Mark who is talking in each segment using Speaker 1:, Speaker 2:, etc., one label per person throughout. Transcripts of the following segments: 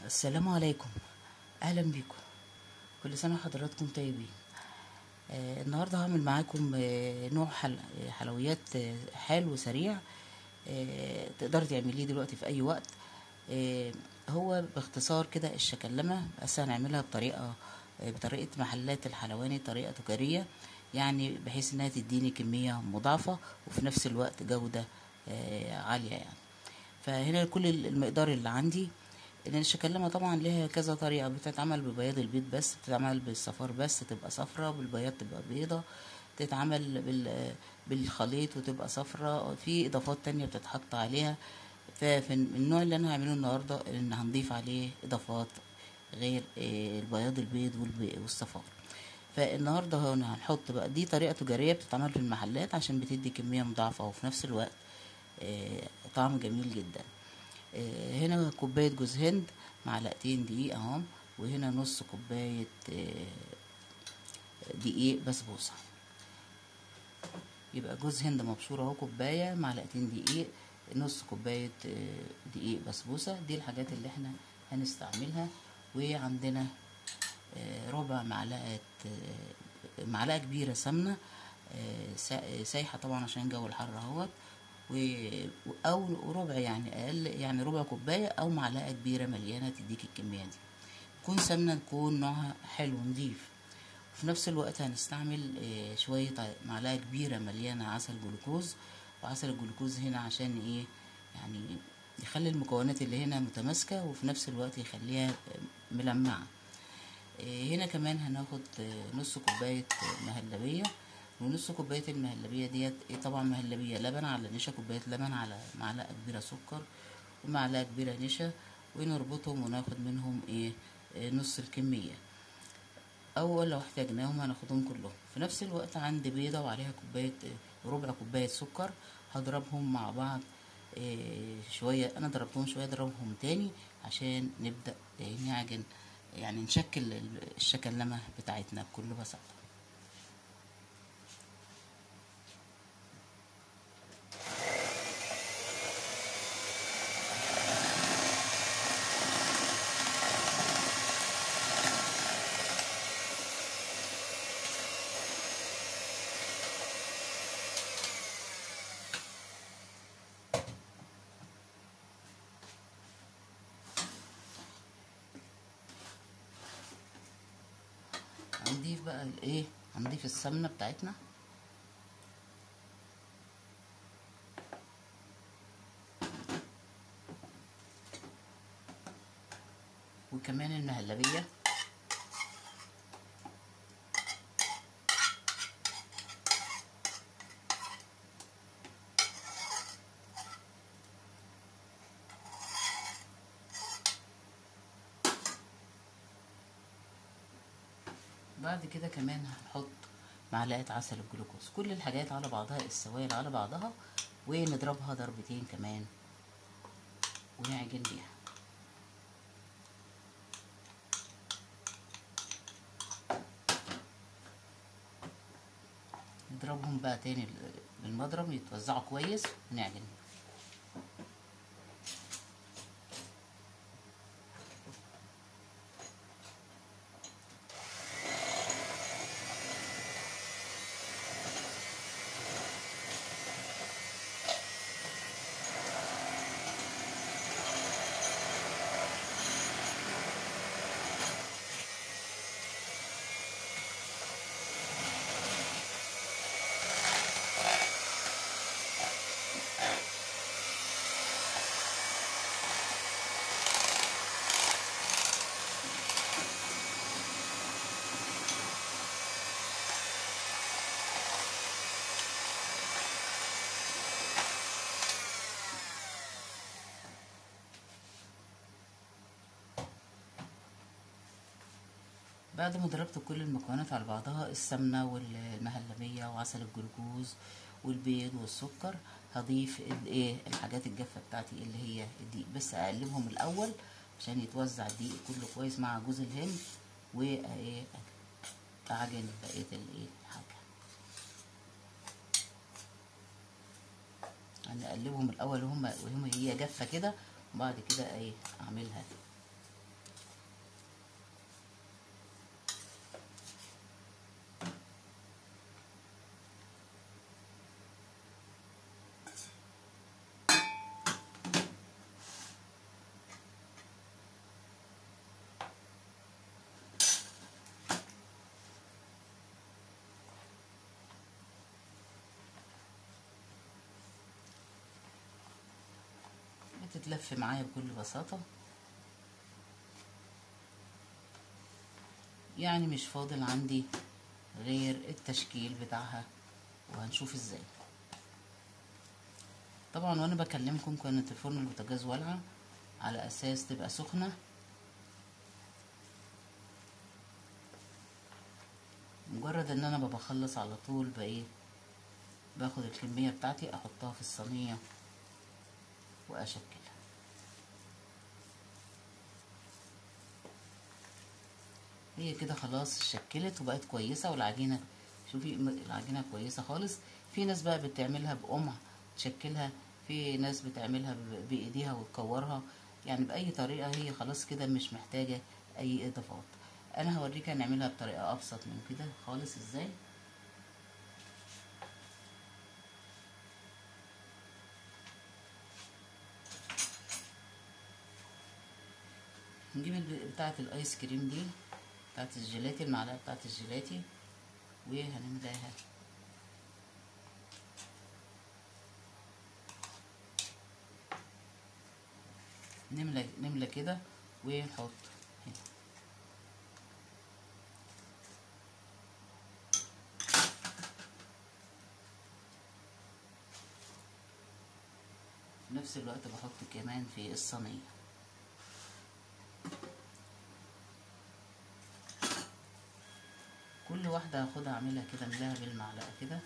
Speaker 1: السلام عليكم اهلا بيكم كل سنه وحضراتكم طيبين آه النهارده هعمل معاكم آه نوع حل... حلويات آه حلو سريع آه تقدري تعمليه دلوقتي في اي وقت آه هو باختصار كده الشكلمه بس هنعملها بطريقه آه بطريقه محلات الحلواني طريقه تجاريه يعني بحيث انها تديني كميه مضاعفه وفي نفس الوقت جوده آه عاليه يعني فهنا كل المقدار اللي عندي ان الشكلمه طبعا ليها كذا طريقه بتتعمل ببياض البيض بس بتتعمل بالصفار بس تبقى صفرة بالبياض تبقى بيضة تتعمل بال بالخليط وتبقى صفرة في اضافات تانية بتتحط عليها ففي النوع اللي انا هعمله النهارده ان هنضيف عليه اضافات غير البياض البيض والصفار فالنهارده هنا هنحط بقى دي طريقه تجاريه بتتعمل في المحلات عشان بتدي كميه مضاعفه وفي نفس الوقت طعم جميل جدا هنا كوباية جوز هند معلقتين دقيق اهم وهنا نص كوباية دقيق بسبوسة يبقى جوز هند مبشور اهو كوباية معلقتين دقيق نص كوباية دقيق بسبوسة دي الحاجات اللي احنا هنستعملها وعندنا ربع معلقة معلقة كبيرة سمنة سايحة طبعا عشان جو الحر اهوت او ربع يعني اقل يعني ربع كوبايه او معلقه كبيره مليانه تديك الكميه دي تكون سمنه تكون نوعها حلو نضيف وفي نفس الوقت هنستعمل شويه معلقه كبيره مليانه عسل جلوكوز وعسل الجلوكوز هنا عشان ايه يعني يخلي المكونات اللي هنا متماسكه وفي نفس الوقت يخليها ملمعه هنا كمان هناخد نص كوبايه مهلبيه ونص كوباية المهلبية ديت ايه طبعا مهلبية لبن على نشا كوباية لبن على معلقة كبيرة سكر ومعلقة كبيرة نشا ونربطهم وناخد منهم ايه, إيه نص الكمية او لو احتاجناهم هناخدهم كلهم في نفس الوقت عندي بيضة وعليها كوباية ربع كوباية سكر هضربهم مع بعض إيه شوية انا ضربتهم شوية اضربهم تاني عشان نبدأ إيه نعجن يعني نشكل الشكلمة بتاعتنا بكل بساطة هنضيف بقى الايه هنضيف السمنه بتاعتنا وكمان المهلبيه بعد كده كمان هنحط معلقة عسل الجلوكوز كل الحاجات على بعضها السوائل على بعضها ونضربها ضربتين كمان ونعجن بيها نضربهم بقى تاني بالمضرب يتوزعوا كويس ونعجن بيها بعد ما ضربت كل المكونات على بعضها السمنة والمهلبية وعسل الجلوكوز والبيض والسكر هضيف الايه الحاجات الجافة بتاعتي اللي هي الدقيق بس اقلبهم الاول عشان يتوزع الدقيق كله كويس مع جوز الهند وايه اعجن بقية الايه الحاجة يعني اقلبهم الاول وهم وهم هي جافة كده وبعد كده ايه اعملها تتلف معايا بكل بساطة يعني مش فاضل عندي غير التشكيل بتاعها وهنشوف ازاي طبعا وانا بكلمكم كانت الفرن البوتاجاز والعة على اساس تبقى سخنة مجرد ان انا بخلص على طول بايه باخد الكمية بتاعتي احطها في الصينية واشكلها هي كده خلاص اتشكلت وبقت كويسة والعجينة شوفي العجينة كويسة خالص في ناس بقى بتعملها بقمع تشكلها في ناس بتعملها بايديها وتكورها يعني باي طريقة هي خلاص كده مش محتاجة اي اضافات انا هوريك هنعملها بطريقة ابسط من كده خالص ازاي نجيب بتاعة الايس كريم دي بتاعة الجيلاتي المعلقة بتاعة الجيلاتي وهنملاها نملى نملى كده ونحط هنا في نفس الوقت بحط كمان في الصينيه كل واحدة هاخدها اعملها كده املاها بالمعلقة كده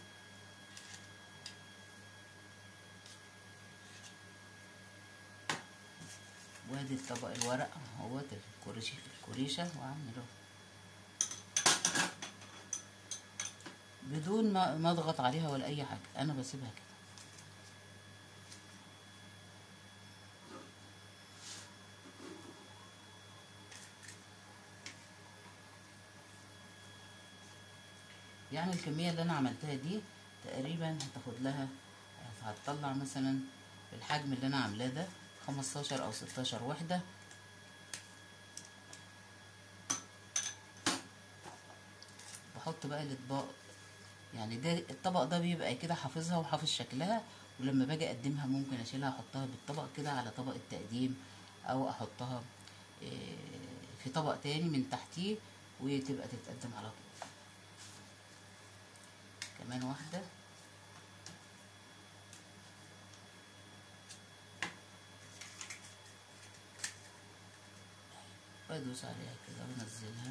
Speaker 1: وادي الطبق الورق اهوت الكوريشة الكوريشة واعمله بدون ما ما اضغط عليها ولا اي حاجة انا بسيبها كده يعني الكمية اللي أنا عملتها دي تقريبا هتاخد لها هتطلع مثلا الحجم اللي أنا عاملاه ده خمستاشر أو ستاشر وحدة بحط بقى الأطباق يعني ده الطبق ده بيبقى كده حافظها وحافظ شكلها ولما باجي أقدمها ممكن أشيلها أحطها بالطبق كده على طبق التقديم أو أحطها في طبق تاني من تحتيه وتبقى تتقدم على طول كمان واحدة وادوس عليها كده وانزلها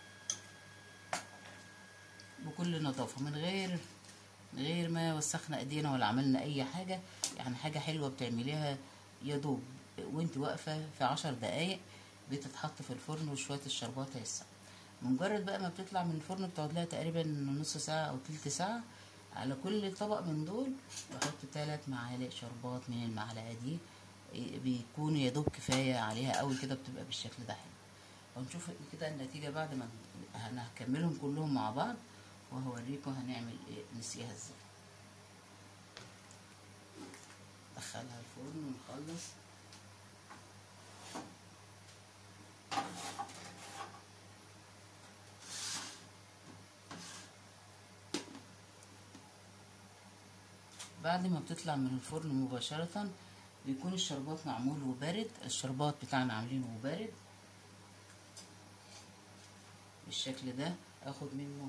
Speaker 1: بكل نظافة من غير من غير ما وسخنا ايدينا ولا عملنا اي حاجة يعني حاجة حلوة بتعمليها يا دوب وانت واقفة في عشر دقايق بتتحط في الفرن وشوية الشربات هيسع مجرد بقى ما بتطلع من الفرن بتقعد لها تقريبا نص ساعة او تلت ساعة على كل طبق من دول بحط ثلاث معالق شربات من المعلقة دي بيكونوا يا دوب كفاية عليها قوي كده بتبقى بالشكل ده حلو ونشوف كده النتيجة بعد ما انا هكملهم كلهم مع بعض وهوريكم هنعمل ايه نسيها ازاي ندخلها الفرن ونخلص بعد ما بتطلع من الفرن مباشرة بيكون الشربات معمول وبارد الشربات بتاعنا عاملينه وبارد بالشكل ده اخد منه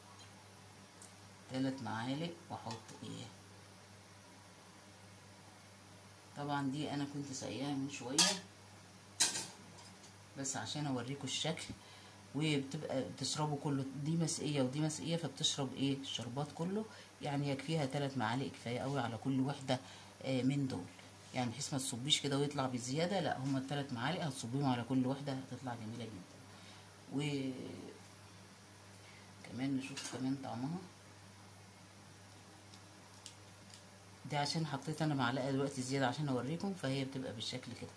Speaker 1: ثلاث معالق واحط ايه طبعا دي انا كنت سايقاها من شويه بس عشان اوريكم الشكل وبتبقى بتشربوا كله دي مسقيه ودي مسقيه فبتشرب ايه الشربات كله يعني يكفيها ثلاث معالق كفايه قوي على كل واحده آه من دول يعني بحيث ما تصبيش كده ويطلع بزياده لا هما الثلاث معالق هتصبيهم على كل واحده هتطلع جميله جدا و كمان نشوف كمان طعمها دي عشان حطيت انا معلقه دلوقتي زياده عشان اوريكم فهي بتبقى بالشكل كده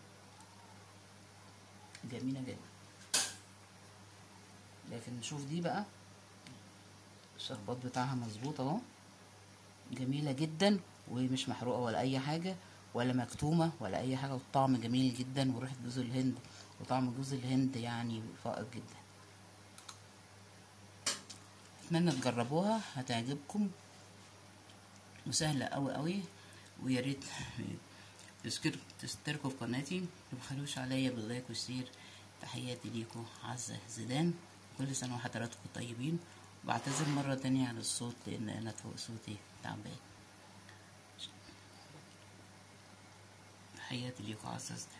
Speaker 1: جميله جدا لكن نشوف دي بقى الشربات بتاعها مظبوط اهو جميله جدا ومش محروقه ولا اي حاجه ولا مكتومه ولا اي حاجه والطعم جميل جدا وريحه جوز الهند وطعم جوز الهند يعني فائق جدا اتمنى تجربوها هتعجبكم وسهله قوي قوي ويا ريت تشكر تشتركوا في قناتي ومتبخلوش عليا باللايك والشير تحياتي ليكم عزة زيدان كل سنة وحضراتكم طيبين وبعتذر مرة تانية عن الصوت لأن أنا فوق صوتي تعبان تحياتي ليكم عزة زيدان